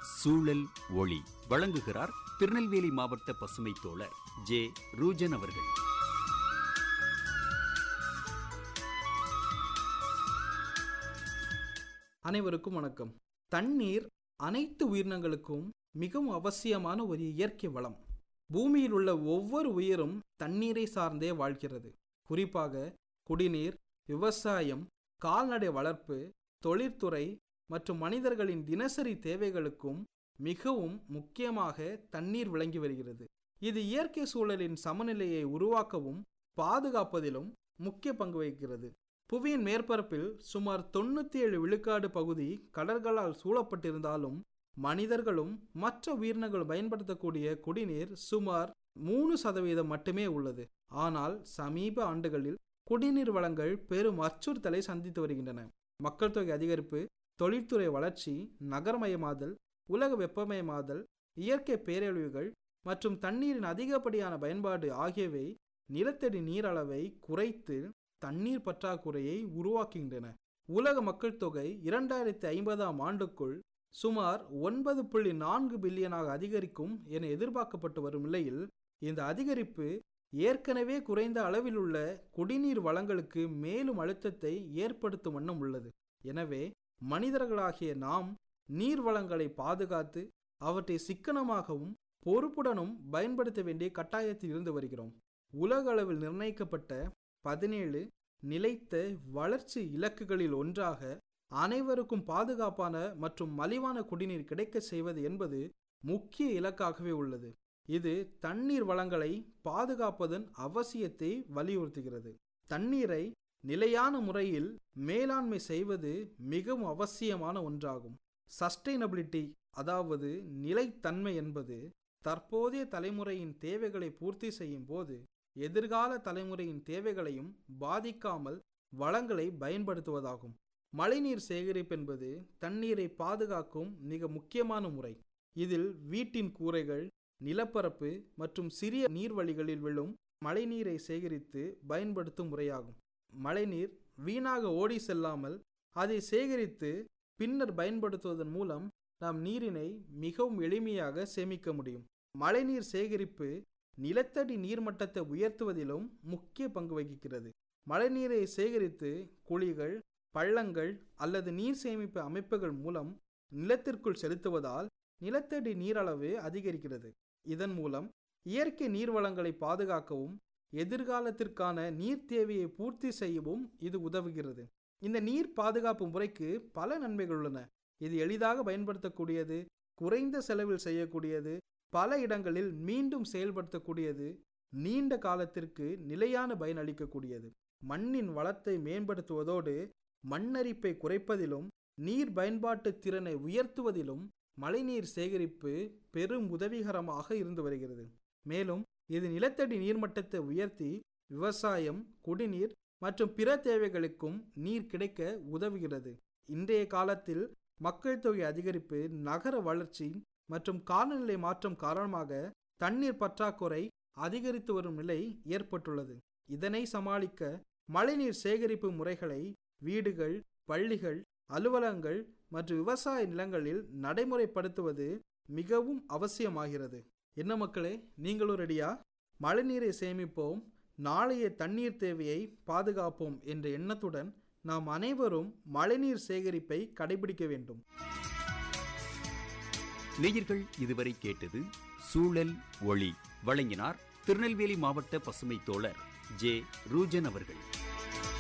சூழல் ஒளி வழங்குகிறார் திருநெல்வேலி மாவட்ட பசுமை தோழர் ஜே ரூஜன் அவர்கள் அனைவருக்கும் வணக்கம் தண்ணீர் அனைத்து உயிரினங்களுக்கும் மிகவும் அவசியமான ஒரு இயற்கை வளம் பூமியில் உள்ள ஒவ்வொரு உயிரும் தண்ணீரை சார்ந்தே வாழ்கிறது குறிப்பாக குடிநீர் விவசாயம் கால்நடை வளர்ப்பு தொழிற்துறை மற்றும் மனிதர்களின் தினசரி தேவைகளுக்கும் மிகவும் முக்கியமாக தண்ணீர் விளங்கி வருகிறது இது இயற்கை சூழலின் சமநிலையை உருவாக்கவும் பாதுகாப்பதிலும் முக்கிய பங்கு வகிக்கிறது புவியின் மேற்பரப்பில் சுமார் தொண்ணூற்றி ஏழு விழுக்காடு பகுதி கடல்களால் சூழப்பட்டிருந்தாலும் மனிதர்களும் மற்ற உயிரினங்கள் பயன்படுத்தக்கூடிய குடிநீர் சுமார் மூணு சதவீதம் மட்டுமே உள்ளது ஆனால் சமீப ஆண்டுகளில் குடிநீர் வளங்கள் பெரும் அச்சுறுத்தலை சந்தித்து வருகின்றன மக்கள் தொகை அதிகரிப்பு தொழில்துறை வளர்ச்சி நகரமயமாதல் உலக வெப்பமயமாதல் இயற்கை பேரழிவுகள் மற்றும் தண்ணீரின் அதிகப்படியான பயன்பாடு ஆகியவை நிலத்தடி நீர் அளவை குறைத்து தண்ணீர் பற்றாக்குறையை உருவாக்குகின்றன உலக மக்கள் தொகை இரண்டாயிரத்தி ஐம்பதாம் ஆண்டுக்குள் சுமார் ஒன்பது புள்ளி நான்கு பில்லியனாக அதிகரிக்கும் என எதிர்பார்க்கப்பட்டு வரும் நிலையில் இந்த அதிகரிப்பு ஏற்கனவே குறைந்த அளவில் உள்ள குடிநீர் வளங்களுக்கு மேலும் அழுத்தத்தை ஏற்படுத்தும் வண்ணம் உள்ளது எனவே மனிதர்களாகிய நாம் நீர் வளங்களை பாதுகாத்து அவற்றை சிக்கனமாகவும் பொறுப்புடனும் பயன்படுத்த வேண்டிய கட்டாயத்தில் இருந்து வருகிறோம் உலக அளவில் நிர்ணயிக்கப்பட்ட பதினேழு நிலைத்த வளர்ச்சி இலக்குகளில் ஒன்றாக அனைவருக்கும் பாதுகாப்பான மற்றும் மலிவான குடிநீர் கிடைக்க செய்வது என்பது முக்கிய இலக்காகவே உள்ளது இது தண்ணீர் வளங்களை பாதுகாப்பதன் அவசியத்தை வலியுறுத்துகிறது தண்ணீரை நிலையான முறையில் மேலாண்மை செய்வது மிகவும் அவசியமான ஒன்றாகும் சஸ்டைனபிலிட்டி அதாவது நிலைத்தன்மை என்பது தற்போதைய தலைமுறையின் தேவைகளை பூர்த்தி செய்யும் போது எதிர்கால தலைமுறையின் தேவைகளையும் பாதிக்காமல் வளங்களை பயன்படுத்துவதாகும் மழைநீர் சேகரிப்பு என்பது தண்ணீரை பாதுகாக்கும் மிக முக்கியமான முறை இதில் வீட்டின் கூரைகள் நிலப்பரப்பு மற்றும் சிறிய நீர்வழிகளில் விழும் மழைநீரை சேகரித்து பயன்படுத்தும் முறையாகும் மழைநீர் வீணாக ஓடி செல்லாமல் அதை சேகரித்து பின்னர் பயன்படுத்துவதன் மூலம் நாம் நீரினை மிகவும் எளிமையாக சேமிக்க முடியும் மழைநீர் சேகரிப்பு நிலத்தடி நீர்மட்டத்தை உயர்த்துவதிலும் முக்கிய பங்கு வகிக்கிறது மழைநீரை சேகரித்து குழிகள் பள்ளங்கள் அல்லது நீர் சேமிப்பு அமைப்புகள் மூலம் நிலத்திற்குள் செலுத்துவதால் நிலத்தடி நீரளவு அதிகரிக்கிறது இதன் மூலம் இயற்கை நீர்வளங்களை பாதுகாக்கவும் எதிர்காலத்திற்கான நீர் தேவையை பூர்த்தி செய்யவும் இது உதவுகிறது இந்த நீர் பாதுகாப்பு முறைக்கு பல நன்மைகள் உள்ளன இது எளிதாக பயன்படுத்தக்கூடியது குறைந்த செலவில் செய்யக்கூடியது பல இடங்களில் மீண்டும் செயல்படுத்தக்கூடியது நீண்ட காலத்திற்கு நிலையான பயன் அளிக்கக்கூடியது மண்ணின் வளத்தை மேம்படுத்துவதோடு மண்ணரிப்பை குறைப்பதிலும் நீர் பயன்பாட்டு திறனை உயர்த்துவதிலும் மழைநீர் சேகரிப்பு பெரும் உதவிகரமாக இருந்து வருகிறது மேலும் இது நிலத்தடி நீர்மட்டத்தை உயர்த்தி விவசாயம் குடிநீர் மற்றும் பிற தேவைகளுக்கும் நீர் கிடைக்க உதவுகிறது இன்றைய காலத்தில் மக்கள் தொகை அதிகரிப்பு நகர வளர்ச்சி மற்றும் காலநிலை மாற்றம் காரணமாக தண்ணீர் பற்றாக்குறை அதிகரித்து வரும் நிலை ஏற்பட்டுள்ளது இதனை சமாளிக்க மழைநீர் சேகரிப்பு முறைகளை வீடுகள் பள்ளிகள் அலுவலகங்கள் மற்றும் விவசாய நிலங்களில் நடைமுறைப்படுத்துவது மிகவும் அவசியமாகிறது என்ன மக்களே நீங்களும் ரெடியா மழைநீரை சேமிப்போம் நாளைய தண்ணீர் தேவையை பாதுகாப்போம் என்ற எண்ணத்துடன் நாம் அனைவரும் மழைநீர் சேகரிப்பை கடைபிடிக்க வேண்டும் நேயர்கள் இதுவரை கேட்டது சூழல் ஒளி வழங்கினார் திருநெல்வேலி மாவட்ட பசுமை தோழர் ஜே ரூஜன் அவர்கள்